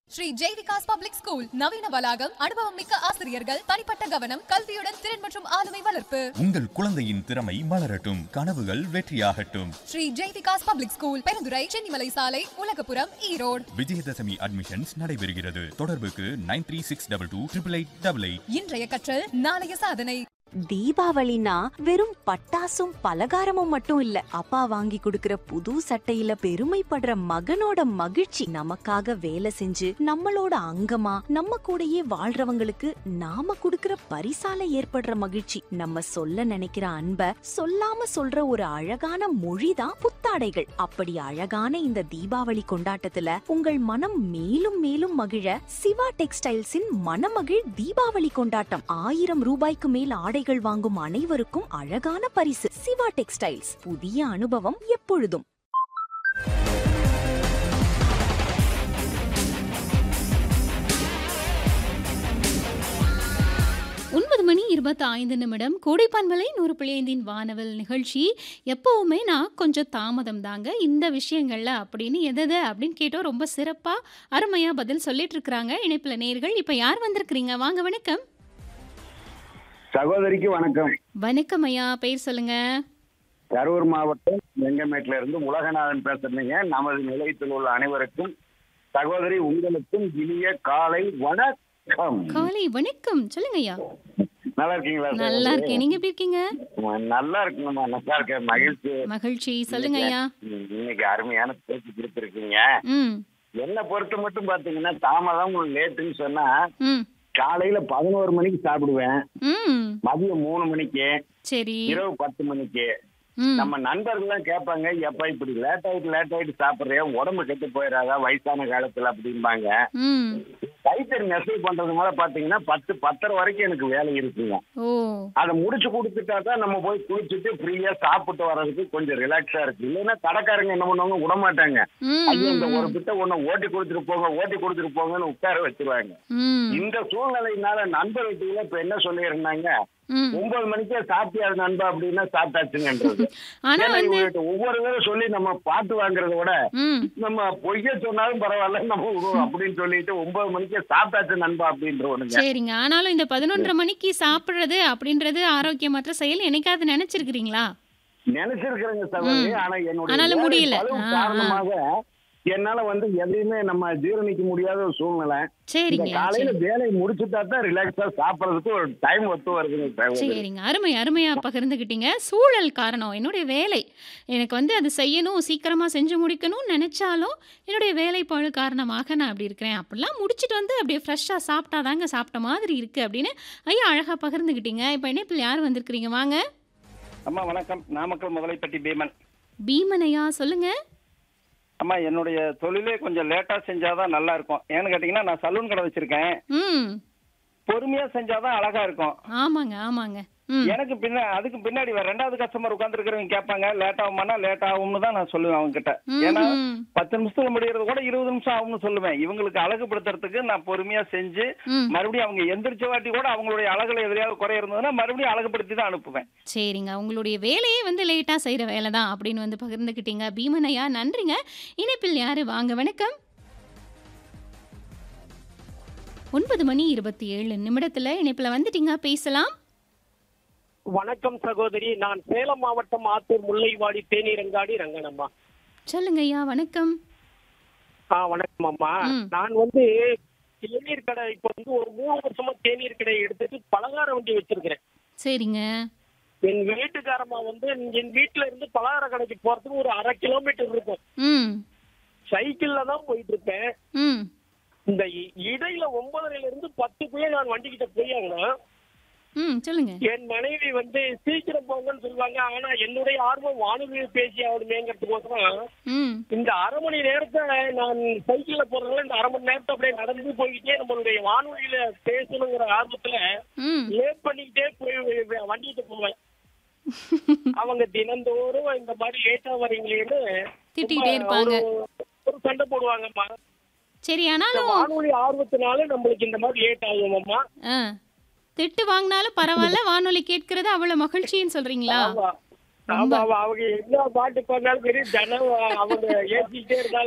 Sri Jaivikas public school நவீன வளாகம் அனுபவம் மிக்க ஆசிரியர்கள் தனிப்பட்ட கவனம் கல்வியுடன் திறன் மற்றும் ஆளுமை வளர்ப்பு உங்கள் குழந்தையின் திறமை வளரட்டும் கனவுகள் வெற்றியாகட்டும் ஸ்ரீ ஜெய்விகாஸ் பப்ளிக் ஸ்கூல் பெருந்துறை சென்னிமலை சாலை உலகபுரம் ஈரோடு விஜயதசமி அட்மிஷன்ஸ் நடைபெறுகிறது தொடர்புக்கு nine three six double two triple eight double eight இன்றைய கற்றல் நாளைய சாதனை தீபாவளினா வெறும் பட்டாசும் பலகாரமும் மட்டும் இல்ல அப்பா வாங்கி கொடுக்கிற புது சட்டையில பெருமைப்படுற மகனோட மகிழ்ச்சி நமக்காக வேலை செஞ்சு நம்மளோட அங்கமா நம்ம கூடயே வாழ்றவங்களுக்கு நாம கொடுக்கிற பரிசால ஏற்படுற மகிழ்ச்சி நம்ம சொல்ல நினைக்கிற அன்ப சொல்லாம சொல்ற ஒரு அழகான மொழிதான் புத்தாடைகள் அப்படி அழகான இந்த தீபாவளி கொண்டாட்டத்துல உங்கள் மனம் மேலும் மேலும் மகிழ சிவா டெக்ஸ்டைல்ஸின் மனமகிழ் தீபாவளி கொண்டாட்டம் ஆயிரம் ரூபாய்க்கு மேல் ஆடைகள் வாங்கும் அனைவருக்கும் அழகான பரிசு சிவா டெக்ஸ்டைல்ஸ் புதிய அனுபவம் எப்பொழுதும் ஒன்பது மணி இருபத்தி ஐந்து நிமிடம் கோடைப்பண்பலை நூறு பிள்ளைந்தின் வானவல் நிகழ்ச்சி எப்போவுமே நான் கொஞ்சம் தாமதம் தாங்க இந்த விஷயங்கள்ல அப்படின்னு எதது அப்படின்னு கேட்டோம் ரொம்ப சிறப்பாக அருமையாக பதில் சொல்லிட்டு இருக்கிறாங்க இணைப்பில் நேர்கள் இப்போ யார் வந்திருக்கிறீங்க வாங்க வணக்கம் சகோதரிக்கு வணக்கம் வணக்கம் ஐயா பெயர் சொல்லுங்க கரூர் மாவட்டம் வெங்கமேட்ல இருந்து உலகநாதன் பேசுறீங்க நமது நிலையத்தில் உள்ள அனைவருக்கும் சகோதரி உங்களுக்கும் இனிய காலை வணக்கம் காலை வணக்கம் சொல்லுங்க ஐயா நல்லா இருக்கீங்களா நல்லா சகோதரி? இருக்கேன் நீங்க எப்படி இருக்கீங்க உம், நல்லா இருக்குங்கம்மா நல்லா இருக்கேன் மகிழ்ச்சி மகிழ்ச்சி சொல்லுங்க ஐயா உம், இன்னைக்கு அருமையான பேச்சு கொடுத்துருக்கீங்க ம் என்னை பொறுத்த மட்டும் பாத்தீங்கன்னா தாமதம் லேட்டுன்னு சொன்னா ம் காலையில பதினோரு மணிக்கு சாப்பிடுவேன் ம் மதியம் மூணு மணிக்கு சரி இரவு பத்து மணிக்கு ம் நம்ம நண்பர்கள்லாம் கேட்பாங்க எப்ப இப்படி லேட் ஆயிட்டு லேட் ஆயிட்டு சாப்பிடுறேன் உடம்பு கெட்டு போயிடாதா வயசான காலத்துல அப்படிம்பாங்க ம் கைத்தறி நெசவு பண்றதுனால பாத்தீங்கன்னா பத்து பத்தரை வரைக்கும் எனக்கு வேலை இருக்குங்க ஓ அதை முடிச்சு கொடுத்துட்டா தான் நம்ம போய் குளிச்சுட்டு ஃப்ரீயா சாப்பிட்டு வர்றதுக்கு கொஞ்சம் ரிலாக்ஸா இருக்கு இல்லைன்னா கடைக்காரங்க என்ன பண்ணுவாங்க விட மாட்டாங்க ம் ஐயோ இந்த ம், ஒரு பிட்ட ஒண்ணு ஓட்டி கொடுத்துட்டு போங்க ஓட்டி கொடுத்துட்டு போங்கன்னு உட்கார வச்சிருவாங்க ம் இந்த சூழ்நிலையினால நண்பர் வீட்டுல இப்ப என்ன சொல்லியிருந்தாங்க ம் ஒன்பது மணிக்கே சாப்பிட்டியாது நண்பா அப்படின்னா சாப்பிட்டாச்சுங்கன்றது ஆனா ஏன்னா வந்து இவங்ககிட்ட ஒவ்வொரு தடவை சொல்லி நம்ம பாட்டு வாங்குறத விட ம் நம்ம பொய்ய சொன்னாலும் பரவாயில்ல நம்ம விடுவோம் அப்படின்னு சொல்லிட்டு ஒன்பது மணிக்கே சாப்பிட்டாச்சு நண்பா அப்படின்றவனுங்க சரிங்க ஆனாலும் இந்த பதினொன்றரை மணிக்கு சாப்பிடுறது அப்படின்றது ஆரோக்கியமற்ற செயல் என்னைக்காவது நினைச்சிருக்கிறீங்களா நினைச்சிருக்கிறேங்க சகோதரி ம். ஆனா என்னுடைய ஆனாலும் வேலை முடியல. பளு ஆ, ஆ. காரணமாக என்னால வந்து எதையுமே நம்ம ஜீரணிக்க முடியாத ஒரு சூழ்நிலை இந்த சரிங்க காலையில சரி. வேலையை முடிச்சுட்டா தான் ரிலாக்ஸா சாப்பிடறதுக்கு ஒரு டைம் ஒத்து வருதுங்க சகோதரி சரிங்க அருமை அருமையா பகிர்ந்துக்கிட்டீங்க சூழல் காரணம் என்னுடைய வேலை எனக்கு வந்து அது செய்யணும் சீக்கிரமா செஞ்சு முடிக்கணும்னு நினைச்சாலும் என்னுடைய வேலை பழு காரணமாக நான் அப்படி இருக்கிறேன் அப்படிலாம் முடிச்சுட்டு வந்து அப்படியே ஃப்ரெஷ்ஷாக சாப்பிட்டாதாங்க சாப்பிட்ட மாதிரி இருக்கு அப்படின்னு ஐயா அழகா பகிர்ந்துக்கிட்டீங்க இப்போ இணைப்பில் யார் வந்திருக்கிறீங்க வாங்க அம்மா வணக்கம் நாமக்கல் முதலைப்பட்டி பீமன் பீமன் ஐயா சொல்லுங்க அம்மா என்னுடைய தொழிலே கொஞ்சம் லேட்டா செஞ்சாதான் நல்லா இருக்கும் ஏன்னு கேட்டீங்கன்னா நான் சலூன் கடை வச்சிருக்கேன் ம் பொறுமையா செஞ்சாதான் அழகா இருக்கும் ஆமாங்க ஆமாங்க ம் எனக்கு பின்ன அதுக்கு பின்னாடி வேற ரெண்டாவது கஸ்டமர் உட்காந்துருக்கிறவங்க கேட்பாங்க லேட் ஆகுமானா லேட் ஆகும்னு தான் நான் சொல்லுவேன் அவங்க கிட்ட ஏன்னா ம், பத்து நிமிஷத்துல முடியறது கூட இருபது நிமிஷம் ஆகும்னு சொல்லுவேன் இவங்களுக்கு அழகுபடுத்துறதுக்கு நான் பொறுமையா செஞ்சு ம் மறுபடியும் அவங்க எந்திரிச்ச வாட்டி கூட அவங்களுடைய அழகுல எதிரையாவது குறை இருந்ததுன்னா மறுபடியும் அழகுபடுத்தி தான் அனுப்புவேன் சரிங்க உங்களுடைய வேலையே வந்து லேட்டாக செய்கிற வேலை தான் அப்படின்னு வந்து பகிர்ந்துக்கிட்டீங்க பீமனையா நன்றிங்க இணைப்பில் யாரு வாங்க வணக்கம் ஒன்பது மணி இருபத்தி ஏழு நிமிடத்தில் இணைப்பில் வந்துட்டீங்க பேசலாம் வணக்கம் சகோதரி நான் சேலம் மாவட்டம் ஆத்தூர் முல்லைவாடி தேனீரங்காடி ரங்கனம்மா சொல்லுங்க ஐயா வணக்கம் ஆ வணக்கம் அம்மா ம். நான் வந்து தேநீர் கடை இப்போ வந்து ஒரு மூணு வருஷமா தேநீர் கடை எடுத்துட்டு பலகார வண்டி வச்சிருக்கிறேன் சரிங்க என் வீட்டுக்காரம்மா வந்து என் வீட்டுல இருந்து பலகார கடைக்கு போறதுக்கு ஒரு அரை கிலோமீட்டர் இருக்கும் ம் சைக்கிள்ல தான் போயிட்டு இருப்பேன் ம் இந்த இ- இடையில ஒன்பதரைல இருந்து பத்துக்குள்ள நான் வண்டி கிட்ட போயாங்கன்னா ம் சொல்லுங்க என் மனைவி வந்து சீக்கிரம் போங்கன்னு சொல்லுவாங்க ஆனா என்னுடைய ஆர்வம் வானொலியில் பேசி ஆகணுமேங்கிறதுக்கோசரம் ம் இந்த அரை மணி நேரத்தை நான் சைக்கிள்ல போறதுனால இந்த அரை மணி நேரத்தை அப்படியே நடந்து போய்கிட்டே நம்மளுடைய வானொலியில பேசணுங்கிற ஆர்வத்துல ம் லேட் பண்ணிக்கிட்டே போய் வே- வண்டிகிட்ட போவேன் அவங்க தினந்தோறும் இந்த மாதிரி லேட்டா வரீங்களேன்னு திட்டிகிட்டே ரொம்ப இருப்பாங்க. ஒரு- ஒரு சண்டை போடுவாங்கம்மா சரி இந்த ஆனாலும் வானொலி ஆர்வத்தினால நம்மளுக்கு இந்த மாதிரி லேட் ஆகுமம்மா ஆ திட்டு வாங்கினாலும் பரவாயில்ல வானொலி கேட்கறது அவ்வளோ மகிழ்ச்சின்னு சொல்றீங்களா ஆமா ஆமா ஆமா அவங்க என்ன பாட்டு பண்ணாலும் சரி தினம் அவங்க ஏற்றிக்கிட்டே இருந்தாலும்